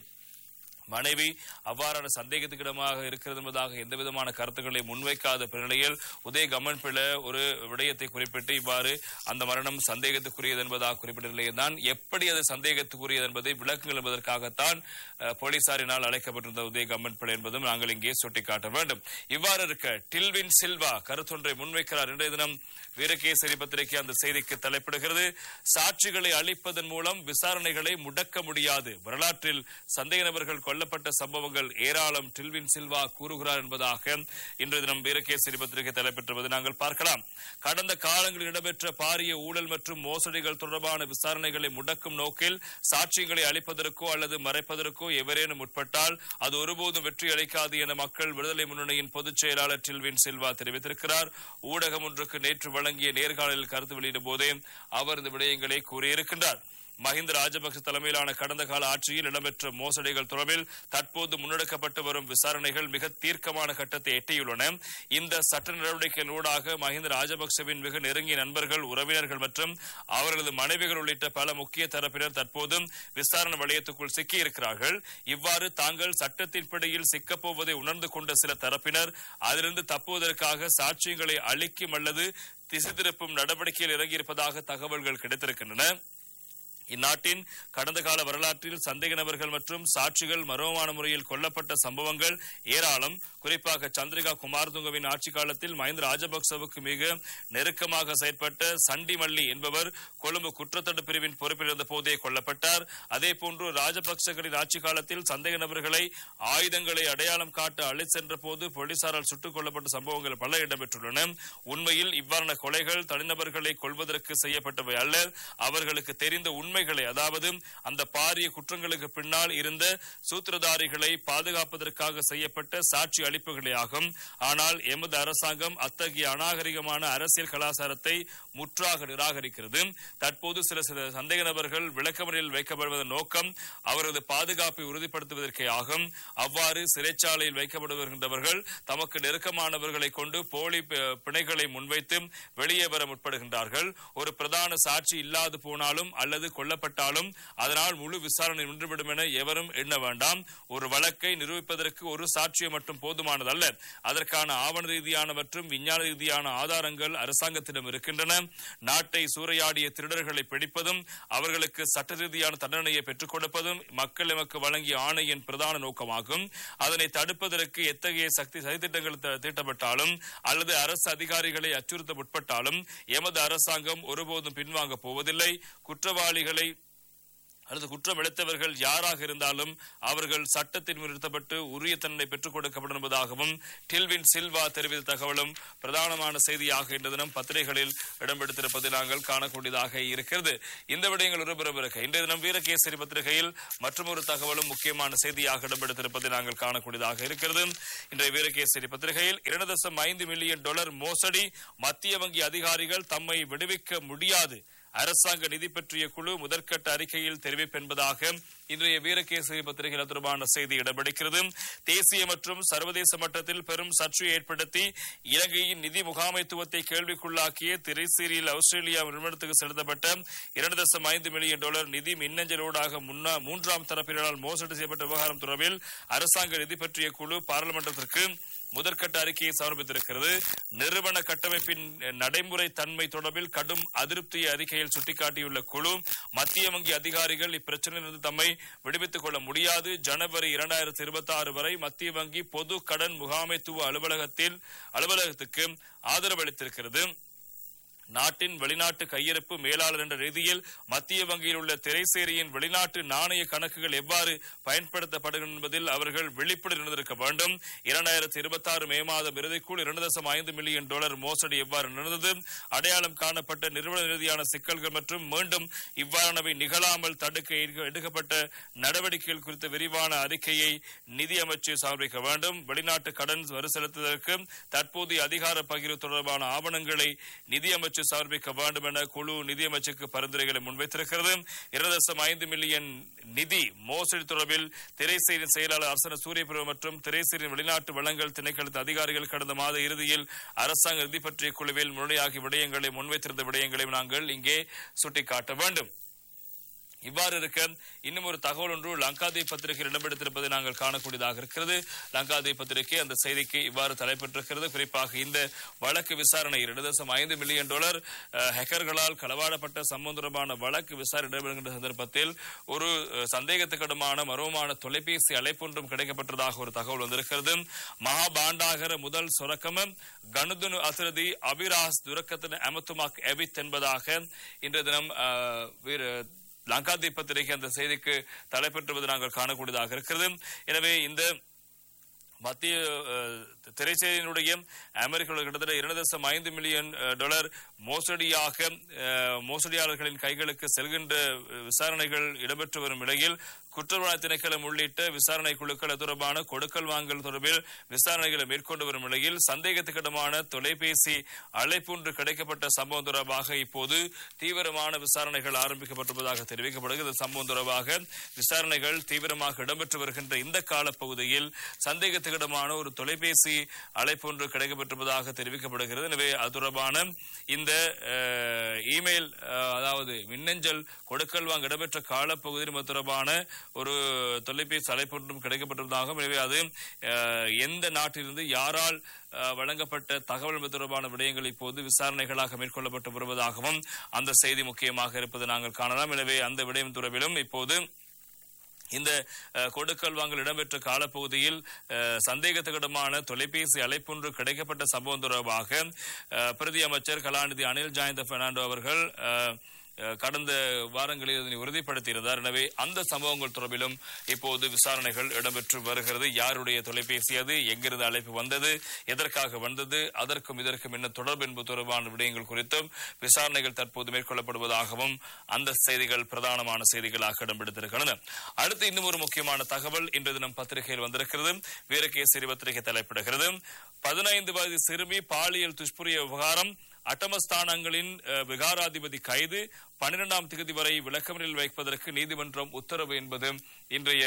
மனைவி அவ்வாறான சந்தேகத்துக்கிடமாக இருக்கிறது என்பதாக எந்த விதமான கருத்துக்களை முன்வைக்காத நிலையில் உதய கமன் பிள்ளை ஒரு விடயத்தை குறிப்பிட்டு இவ்வாறு அந்த மரணம் சந்தேகத்துக்குரியது என்பதாக குறிப்பிட்ட நிலையில் தான் எப்படி அது சந்தேகத்துக்குரியது என்பதை விளக்குங்கள் என்பதற்காகத்தான் அஹ், போலீசாரினால் அழைக்கப்பட்டிருந்த உதய கமன் பிள்ளை என்பதும் நாங்கள் இங்கே சுட்டிக்காட்ட வேண்டும் இவ்வாறு இருக்க டில்வின் சில்வா கருத்தொன்றை முன்வைக்கிறார் இன்றைய தினம் வீரகேசரி பத்திரிகை அந்த செய்திக்கு தலைப்பிடுகிறது சாட்சிகளை அளிப்பதன் மூலம் விசாரணைகளை முடக்க முடியாது வரலாற்றில் சந்தேக நபர்கள் கொல்லப்பட்ட சம்பவங்கள் ஏராளம் டில்வின் சில்வா கூறுகிறார் என்பதாக இன்றைய தினம் வீரகேசரி பத்திரிகை தலைப்பெற்றுவது நாங்கள் பார்க்கலாம் கடந்த காலங்களில் இடம்பெற்ற பாரிய ஊழல் மற்றும் மோசடிகள் தொடர்பான விசாரணைகளை முடக்கும் நோக்கில் சாட்சியங்களை அளிப்பதற்கோ அல்லது மறைப்பதற்கோ எவரேனும் உட்பட்டால் அது ஒருபோதும் வெற்றி அளிக்காது என மக்கள் விடுதலை முன்னணியின் பொதுச் செயலாளர் டில்வின் சில்வா தெரிவித்திருக்கிறார் ஊடகம் ஒன்றுக்கு நேற்று வழங்கிய நேர்காணலில் கருத்து வெளியிடும் போதே அவர் இந்த விடயங்களை கூறியிருக்கின்றார் மஹிந்த ராஜபக்ச தலைமையிலான கடந்த கால ஆட்சியில் இடம்பெற்ற மோசடிகள் தொடர்பில் தற்போது முன்னெடுக்கப்பட்டு வரும் விசாரணைகள் மிக தீர்க்கமான கட்டத்தை எட்டியுள்ளன இந்த சட்ட நடவடிக்கைகளூடாக மஹிந்த ராஜபக்சவின் மிக நெருங்கிய நண்பர்கள் உறவினர்கள் மற்றும் அவர்களது மனைவிகள் உள்ளிட்ட பல முக்கிய தரப்பினர் தற்போது விசாரணை வளையத்துக்குள் சிக்கியிருக்கிறார்கள் இவ்வாறு தாங்கள் சட்டத்தின் பிடியில் சிக்கப்போவதை உணர்ந்து கொண்ட சில தரப்பினர் அதிலிருந்து தப்புவதற்காக சாட்சியங்களை அளிக்கும் அல்லது திசை திருப்பும் நடவடிக்கையில் இறங்கியிருப்பதாக தகவல்கள் கிடைத்திருக்கின்றன இந்நாட்டின் கடந்த கால வரலாற்றில் சந்தேக நபர்கள் மற்றும் சாட்சிகள் மர்மமான முறையில் கொல்லப்பட்ட சம்பவங்கள் ஏராளம் குறிப்பாக சந்திரிகா குமாரதுங்கவின் ஆட்சி காலத்தில் மஹிந்த ராஜபக்சவுக்கு மிக நெருக்கமாக செயற்பட்ட சண்டி மல்லி என்பவர் கொழும்பு குற்றத்தடுப்பு பிரிவின் பொறுப்பில் இருந்த போதே கொல்லப்பட்டார் அதே போன்று ராஜபக்சகளின் ஆட்சி காலத்தில் சந்தேக நபர்களை ஆயுதங்களை அடையாளம் காட்ட அழைத்து சென்ற போது போலீசாரால் சுட்டுக் கொல்லப்பட்ட சம்பவங்கள் பல இடம்பெற்றுள்ளன உண்மையில் இவ்வாறான கொலைகள் தனிநபர்களை கொள்வதற்கு செய்யப்பட்டவை அல்ல அவர்களுக்கு தெரிந்த உண்மைகளை அதாவது அந்த பாரிய குற்றங்களுக்கு பின்னால் இருந்த சூத்திரதாரிகளை பாதுகாப்பதற்காக செய்யப்பட்ட சாட்சி அளிப்புகளே ஆகும் ஆனால் எமது அரசாங்கம் அத்தகைய அநாகரிகமான அரசியல் கலாச்சாரத்தை முற்றாக நிராகரிக்கிறது தற்போது சில சில சந்தேக நபர்கள் விளக்கமறியலில் வைக்கப்படுவதன் நோக்கம் அவரது பாதுகாப்பை உறுதிப்படுத்துவதற்கே ஆகும் அவ்வாறு சிறைச்சாலையில் வைக்கப்படுகின்றவர்கள் தமக்கு நெருக்கமானவர்களை கொண்டு போலி பி- பிணைகளை முன்வைத்து வெளியே வர முற்படுகின்றார்கள் ஒரு பிரதான சாட்சி இல்லாது போனாலும் அல்லது கொல்லப்பட்டாலும் அதனால் முழு விசாரணை நின்றுவிடும் என எவரும் எண்ண வேண்டாம் ஒரு வழக்கை நிரூபிப்பதற்கு ஒரு சாட்சியம் மட்டும் போதுமானதல்ல அதற்கான ஆவண ரீதியான மற்றும் விஞ்ஞான ரீதியான ஆதாரங்கள் அரசாங்கத்திடம் இருக்கின்றன நாட்டை சூறையாடிய திருடர்களை பிடிப்பதும் அவர்களுக்கு சட்ட ரீதியான தண்டனையை பெற்றுக் கொடுப்பதும் மக்கள் எமக்கு வழங்கிய ஆணையின் பிரதான நோக்கமாகும் அதனை தடுப்பதற்கு எத்தகைய சக்தி சதித்திட்டங்கள் த- தீட்டப்பட்டாலும் அல்லது அரசு அதிகாரிகளை அச்சுறுத்த முற்பட்டாலும் எமது அரசாங்கம் ஒருபோதும் பின்வாங்க போவதில்லை குற்றவாளிகளை அல்லது குற்றம் இழைத்தவர்கள் யாராக இருந்தாலும் அவர்கள் சட்டத்தின் முன் நிறுத்தப்பட்டு உரிய தண்டனை பெற்றுக் கொடுக்கப்படும் என்பதாகவும் டில்வின் சில்வா தெரிவித்த தகவலும் பிரதானமான செய்தியாக இன்று தினம் பத்திரிகைகளில் இடம்பெடுத்திருப்பதை நாங்கள் காணக்கூடியதாக இருக்கிறது இந்த விடயங்கள் ஒருபுறவிருக்க இன்றைய தினம் வீரகேசரி பத்திரிகையில் மற்றொரு தகவலும் முக்கியமான செய்தியாக இடம்பெடுத்திருப்பதை நாங்கள் காணக்கூடியதாக இருக்கிறது இன்றைய வீரகேசரி பத்திரிகையில் இரண்டு தசம் ஐந்து மில்லியன் டாலர் மோசடி மத்திய வங்கி அதிகாரிகள் தம்மை விடுவிக்க முடியாது அரசாங்க நிதி பற்றிய குழு முதற்கட்ட அறிக்கையில் தெரிவிப்பென்பதாக இன்றைய வீரகேசரி பத்திரிகையில் தொடர்பான செய்தி இடம்பிடிக்கிறது தேசிய மற்றும் சர்வதேச மட்டத்தில் பெரும் சர்ச்சையை ஏற்படுத்தி இலங்கையின் நிதி முகாமைத்துவத்தை கேள்விக்குள்ளாக்கிய திரைசீரியில் ஆஸ்திரேலியா நிறுவனத்துக்கு செலுத்தப்பட்ட இரண்டு தசம் ஐந்து மில்லியன் டாலர் நிதி மின்னஞ்சலோடாக முன்னா மூன்றாம் தரப்பினரால் மோசடி செய்யப்பட்ட விவகாரம் தொடர்பில் அரசாங்க நிதி பற்றிய குழு பாராளுமன்றத்திற்கு முதற்கட்ட அறிக்கையை சமர்ப்பித்திருக்கிறது நிறுவன கட்டமைப்பின் நடைமுறை தன்மை தொடர்பில் கடும் அதிருப்தியை அறிக்கையில் சுட்டிக்காட்டியுள்ள குழு மத்திய வங்கி அதிகாரிகள் இப்பிரச்சனையிலிருந்து தம்மை விடுவித்துக் கொள்ள முடியாது ஜனவரி இரண்டாயிரத்தி இருபத்தி ஆறு வரை மத்திய வங்கி பொது கடன் முகாமைத்துவ அலுவலகத்தில் அலுவலகத்துக்கு ஆதரவளித்திருக்கிறது நாட்டின் வெளிநாட்டு கையிருப்பு மேலாளர் என்ற ரீதியில் மத்திய வங்கியில் உள்ள திரைசேரியின் வெளிநாட்டு நாணய கணக்குகள் எவ்வாறு பயன்படுத்தப்படுகின்றன என்பதில் அவர்கள் விழிப்புடன் இருந்திருக்க வேண்டும் இரண்டாயிரத்தி இருபத்தி ஆறு மே மாதம் இறுதிக்குள் இரண்டு தசம் ஐந்து மில்லியன் டாலர் மோசடி எவ்வாறு நடந்தது அடையாளம் காணப்பட்ட நிறுவன ரீதியான சிக்கல்கள் மற்றும் மீண்டும் இவ்வாறானவை நிகழாமல் தடுக்க எடுக்க- எடுக்கப்பட்ட நடவடிக்கைகள் குறித்த விரிவான அறிக்கையை நிதி அமைச்சு சமர்ப்பிக்க வேண்டும் வெளிநாட்டு கடன் வரி செலுத்துவதற்கு தற்போதைய அதிகார பகிர்வு தொடர்பான ஆவணங்களை நிதி அமைச்சு சமர்ப்பிக்க வேண்டும் என குழு நிதியமைச்சுக்கு பரிந்துரைகளை முன்வைத்திருக்கிறது இரண்டு தசம் ஐந்து மில்லியன் நிதி மோசடி தொடர்பில் திரைசேரியின் செயலாளர் அரசன சூரியபிரபு மற்றும் திரைசேரியின் வெளிநாட்டு வளங்கள் திணைக்களத்தின் அதிகாரிகள் கடந்த மாத இறுதியில் அரசாங்க நிதி பற்றிய குழுவில் முறையாகி விடயங்களை முன்வைத்திருந்த விடயங்களையும் நாங்கள் இங்கே சுட்டிக்காட்ட வேண்டும் இவ்வாறு இருக்க இன்னும் ஒரு தகவல் ஒன்று லங்காதீப் பத்திரிகையில் இடம்பெடுத்திருப்பதை நாங்கள் காணக்கூடியதாக இருக்கிறது லங்காதீப் பத்திரிகை அந்த செய்திக்கு இவ்வாறு தலைப்பெற்றிருக்கிறது குறிப்பாக இந்த வழக்கு விசாரணை இரண்டு தசம் ஐந்து மில்லியன் டாலர் அஹ், ஹேக்கர்களால் களவாடப்பட்ட சம்பவம் தொடர்பான வழக்கு விசாரணை இடம்பெறுகின்ற சந்தர்ப்பத்தில் ஒரு அஹ், சந்தேகத்துக்கிடமான மர்மமான தொலைபேசி அழைப்பொன்றும் கிடைக்கப்பட்டதாக ஒரு தகவல் வந்திருக்கிறது மகாபாண்டாகர முதல் சொரக்கம கணுதுனு அசிரதி அபிராஸ் துரக்கத்தின் அமத்துமாக் எவித் என்பதாக இன்றைய தினம் அஹ், வீர லங்காதீப் பத்திரிகை அந்த செய்திக்கு தலைப்பெற்றுவது நாங்கள் காணக்கூடியதாக இருக்கிறது எனவே இந்த மத்திய அஹ், திரைச்சேரியினுடைய அமெரிக்காவில் கிட்டத்தட்ட இரண்டு தசம் ஐந்து மில்லியன் அஹ், டாலர் மோசடியாக அஹ், மோசடியாளர்களின் கைகளுக்கு செல்கின்ற அஹ், விசாரணைகள் இடம்பெற்று வரும் நிலையில் குற்றவாளி திணைக்களம் உள்ளிட்ட விசாரணை குழுக்கள் அது தொடர்பான கொடுக்கல் வாங்கல் தொடர்பில் விசாரணைகளை மேற்கொண்டு வரும் நிலையில் சந்தேகத்துக்கிடமான தொலைபேசி அழைப்பொன்று கிடைக்கப்பட்ட சம்பவம் தொடர்பாக இப்போது தீவிரமான விசாரணைகள் ஆரம்பிக்கப்பட்டிருப்பதாக தெரிவிக்கப்படுகிறது இந்த சம்பவம் தொடர்பாக விசாரணைகள் தீவிரமாக இடம்பெற்று வருகின்ற இந்த காலப்பகுதியில் சந்தேகத்துக்கிடமான ஒரு தொலைபேசி அழைப்பொன்று கிடைக்கப்பட்டிருப்பதாக தெரிவிக்கப்படுகிறது எனவே அது தொடர்பான இந்த அஹ், இமெயில் அஹ், அதாவது மின்னஞ்சல் கொடுக்கல் வாங்க இடம்பெற்ற காலப்பகுதியில் இது தொடர்பான ஒரு தொலைபேசி அழைப்பு ஒன்றும் கிடைக்கப்பட்டிருந்ததாகவும் எனவே அது அஹ், எந்த நாட்டிலிருந்து யாரால் அஹ், வழங்கப்பட்ட தகவல் தொடர்பான விடயங்கள் இப்போது விசாரணைகளாக மேற்கொள்ளப்பட்டு வருவதாகவும் அந்த செய்தி முக்கியமாக இருப்பதை நாங்கள் காணலாம் எனவே அந்த விடயம் தொடர்பிலும் இப்போது இந்த அஹ், கொடுக்கல் வாங்கல் இடம்பெற்ற காலப்பகுதியில் அஹ், சந்தேகத்துக்கிடமான தொலைபேசி அழைப்பொன்று கிடைக்கப்பட்ட சம்பவம் தொடர்பாக அஹ், பிரதி அமைச்சர் கலாநிதி அனில் ஜாயந்த பெர்னாண்டோ அவர்கள் அஹ், அஹ், கடந்த வாரங்களில் இதனை உறுதிப்படுத்தியிருந்தார் எனவே அந்த சம்பவங்கள் தொடர்பிலும் இப்போது விசாரணைகள் இடம்பெற்று வருகிறது யாருடைய தொலைபேசி அது எங்கிருந்து அழைப்பு வந்தது எதற்காக வந்தது அதற்கும் இதற்கும் என்ன தொடர்பு என்பது தொடர்பான விடயங்கள் குறித்தும் விசாரணைகள் தற்போது மேற்கொள்ளப்படுவதாகவும் அந்த செய்திகள் பிரதானமான செய்திகளாக இடம்பெடுத்திருக்கின்றன அடுத்து இன்னும் ஒரு முக்கியமான தகவல் இன்று தினம் பத்திரிகையில் வந்திருக்கிறது வீரகேசரி பத்திரிகை தலைப்பிடுகிறது பதினைந்து வயது சிறுமி பாலியல் துஷ்புரிய விவகாரம் அட்டமஸ்தானங்களின் அஹ், விகாராதிபதி கைது பன்னிரெண்டாம் தேதி வரை விளக்கமறியல் வைப்பதற்கு நீதிமன்றம் உத்தரவு என்பது இன்றைய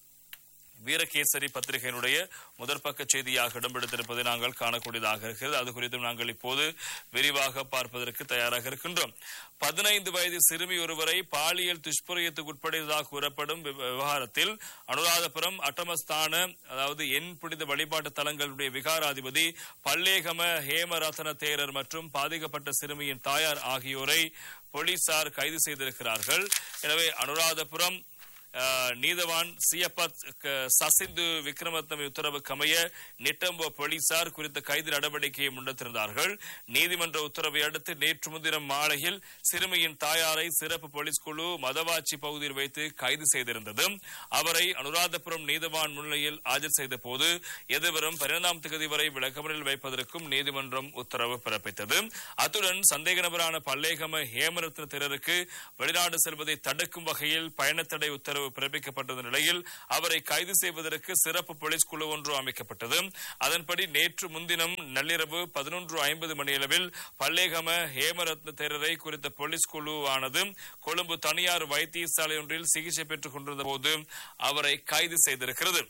வீரகேசரி பத்திரிகையினுடைய முதற் பக்க செய்தியாக இடம்பெடுத்திருப்பதை நாங்கள் காணக்கூடியதாக இருக்கிறது அது குறித்தும் நாங்கள் இப்போது விரிவாக பார்ப்பதற்கு தயாராக இருக்கின்றோம் பதினைந்து வயது சிறுமி ஒருவரை பாலியல் துஷ்பிரயத்துக்கு உட்படுத்ததாக கூறப்படும் விவ- விவகாரத்தில் அனுராதபுரம் அட்டமஸ்தான அதாவது எண் பிடித்த வழிபாட்டு தலங்களுடைய விகாராதிபதி பல்லேகம ஹேமரத்ன தேரர் மற்றும் பாதிக்கப்பட்ட சிறுமியின் தாயார் ஆகியோரை போலீசார் கைது செய்திருக்கிறார்கள் எனவே அனுராதபுரம் அஹ், நீதவான் சியப்பத் க- சசிந்து விக்ரமத்தமை உத்தரவு கமைய நிட்டம்போ போலீசார் குறித்த கைது நடவடிக்கையை முன்னெடுத்திருந்தார்கள் நீதிமன்ற உத்தரவை அடுத்து நேற்று முன்தினம் மாலையில் சிறுமியின் தாயாரை சிறப்பு போலீஸ் குழு மதவாச்சி பகுதியில் வைத்து கைது செய்திருந்தது அவரை அனுராதபுரம் நீதவான் முன்னிலையில் ஆஜர் செய்த போது எதிர்வரும் பன்னிரெண்டாம் தேதி வரை விளக்கமறில் வைப்பதற்கும் நீதிமன்றம் உத்தரவு பிறப்பித்தது அத்துடன் சந்தேக நபரான பல்லேகம ஹேமரத்ன திரருக்கு வெளிநாடு செல்வதை தடுக்கும் வகையில் பயணத்தடை உத்தரவு பிறப்பிக்கப்பட்டது நிலையில் அவரை கைது செய்வதற்கு சிறப்பு போலீஸ் குழு ஒன்று அமைக்கப்பட்டது அதன்படி நேற்று முன்தினம் நள்ளிரவு பதினொன்று ஐம்பது மணியளவில் பல்லேகம ஹேமரத்ன தேரரை குறித்த போலீஸ் குழுவானது கொழும்பு தனியார் வைத்தியசாலை ஒன்றில் சிகிச்சை பெற்றுக் கொண்டிருந்த போது அவரை கைது செய்திருக்கிறது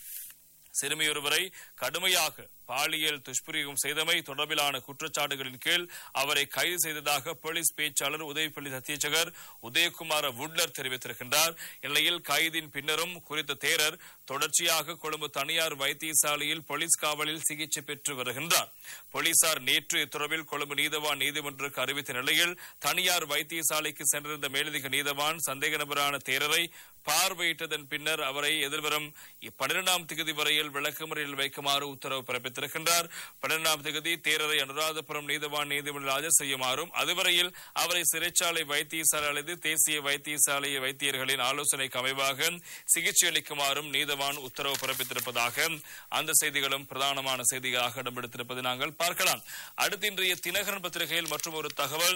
சிறுமியொருவரை கடுமையாக பாலியல் துஷ்பிரயோகம் செய்தமை தொடர்பிலான குற்றச்சாட்டுகளின் கீழ் அவரை கைது செய்ததாக போலீஸ் பேச்சாளர் உதவிப்பள்ளி சத்யசகர் உதயகுமார வுட்லர் தெரிவித்திருக்கின்றார் இந்நிலையில் கைதின் பின்னரும் குறித்த தேரர் தொடர்ச்சியாக கொழும்பு தனியார் வைத்தியசாலையில் போலீஸ் காவலில் சிகிச்சை பெற்று வருகின்றார் போலீசார் நேற்று இத்தொடர்பில் கொழும்பு நீதவான் நீதிமன்றருக்கு அறிவித்த நிலையில் தனியார் வைத்தியசாலைக்கு சென்றிருந்த மேலதிக நீதவான் சந்தேக நபரான தேரரை பார்வையிட்டதன் பின்னர் அவரை எதிர்வரும் பன்னிரெண்டாம் தேதி வரையில் விளக்கமறியல் வைக்குமாறு உத்தரவு பிறப்பித்திருக்கின்றார் பன்னிரெண்டாம் தேதி தேரரை அனுராதபுரம் நீதவான் நீதிமன்றில் ஆஜர் செய்யுமாறும் அதுவரையில் அவரை சிறைச்சாலை வைத்தியசாலை அல்லது தேசிய வைத்தியசாலை வைத்தியர்களின் ஆலோசனைக்கு அமைவாக சிகிச்சை அளிக்குமாறும் நீதவான் உத்தரவு பிறப்பித்திருப்பதாக அந்த செய்திகளும் பிரதானமான செய்திகளாக இடம்பெடுத்திருப்பதை நாங்கள் பார்க்கலாம் அடுத்து இன்றைய தினகரன் பத்திரிகையில் மற்றும் ஒரு தகவல்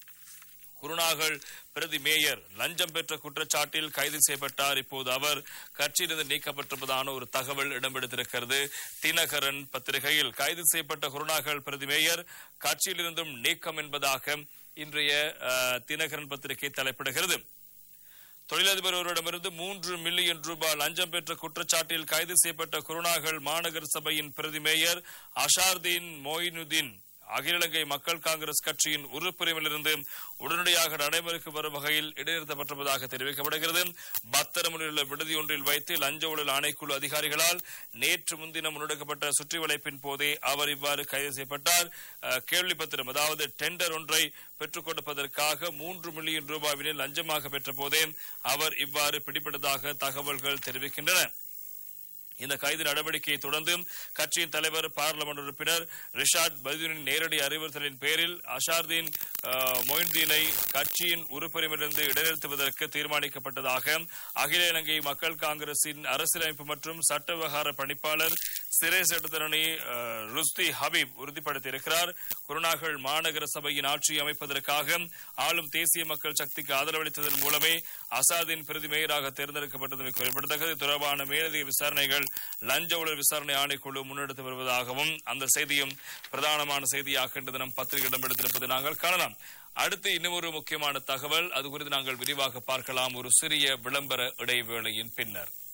குருநாகல் பிரதி மேயர் லஞ்சம் பெற்ற குற்றச்சாட்டில் கைது செய்யப்பட்டார் இப்போது அவர் கட்சியிலிருந்து நீக்கப்பட்டிருப்பதான ஒரு தகவல் இடம்பெடுத்திருக்கிறது தினகரன் பத்திரிகையில் கைது செய்யப்பட்ட குருநாகல் பிரதி மேயர் கட்சியிலிருந்தும் நீக்கம் என்பதாக இன்றைய அஹ், தினகரன் பத்திரிகை தலைப்பிடுகிறது தொழிலதிபர் ஒருவரிடமிருந்து மூன்று மில்லியன் ரூபாய் லஞ்சம் பெற்ற குற்றச்சாட்டில் கைது செய்யப்பட்ட குருநாகல் மாநகர சபையின் பிரதி மேயர் அஷார்தீன் மொயினுதீன் அகில இலங்கை மக்கள் காங்கிரஸ் கட்சியின் உறுப்பினரிலிருந்து உடனடியாக நடைமுறைக்கு வரும் வகையில் இடைநிறுத்தப்பட்டிருப்பதாக தெரிவிக்கப்படுகிறது பத்திரமுறையில் உள்ள விடுதி ஒன்றில் வைத்து லஞ்ச ஊழல் ஆணைக்குழு அதிகாரிகளால் நேற்று முன்தினம் முன்னெடுக்கப்பட்ட சுற்றி வளைப்பின் போதே அவர் இவ்வாறு கைது செய்யப்பட்டார் அஹ், கேள்வி பத்திரம் அதாவது டெண்டர் ஒன்றை பெற்றுக் கொடுப்பதற்காக மூன்று மில்லியன் ரூபாவினை லஞ்சமாக பெற்ற போதே அவர் இவ்வாறு பிடிபட்டதாக தகவல்கள் தெரிவிக்கின்றன இந்த கைது நடவடிக்கையை தொடர்ந்து கட்சியின் தலைவர் பாராளுமன்ற உறுப்பினர் ரிஷாட் பதுனின் நேரடி அறிவுறுத்தலின் பேரில் அஷார்தீன் அஹ், மொயின்தீனை கட்சியின் உறுப்பினரிலிருந்து இடைநிறுத்துவதற்கு தீர்மானிக்கப்பட்டதாக அகில இலங்கை மக்கள் காங்கிரசின் அரசியலமைப்பு மற்றும் சட்ட விவகார பணிப்பாளர் சிறை சட்டத்தரணி அஹ், ருஸ்தி ஹபீப் உறுதிப்படுத்தியிருக்கிறார் குருநாகல் மாநகர சபையின் ஆட்சியை அமைப்பதற்காக ஆளும் தேசிய மக்கள் சக்திக்கு ஆதரவளித்ததன் மூலமே அசாதின் பிரதி மேயராக தேர்ந்தெடுக்கப்பட்டது குறிப்பிடத்தக்கது இது தொடர்பான மேலதிக விசாரணைகள் லஞ்ச ஊழல் விசாரணை ஆணைக்குழு முன்னெடுத்து வருவதாகவும் அந்த செய்தியும் பிரதானமான செய்தியாக இன்று தினம் பத்திரிகை இடம்பெடுத்திருப்பதை நாங்கள் காணலாம் அடுத்து இன்னும் ஒரு முக்கியமான தகவல் அது குறித்து நாங்கள் விரிவாக பார்க்கலாம் ஒரு சிறிய விளம்பர இடைவேளையின் பின்னர்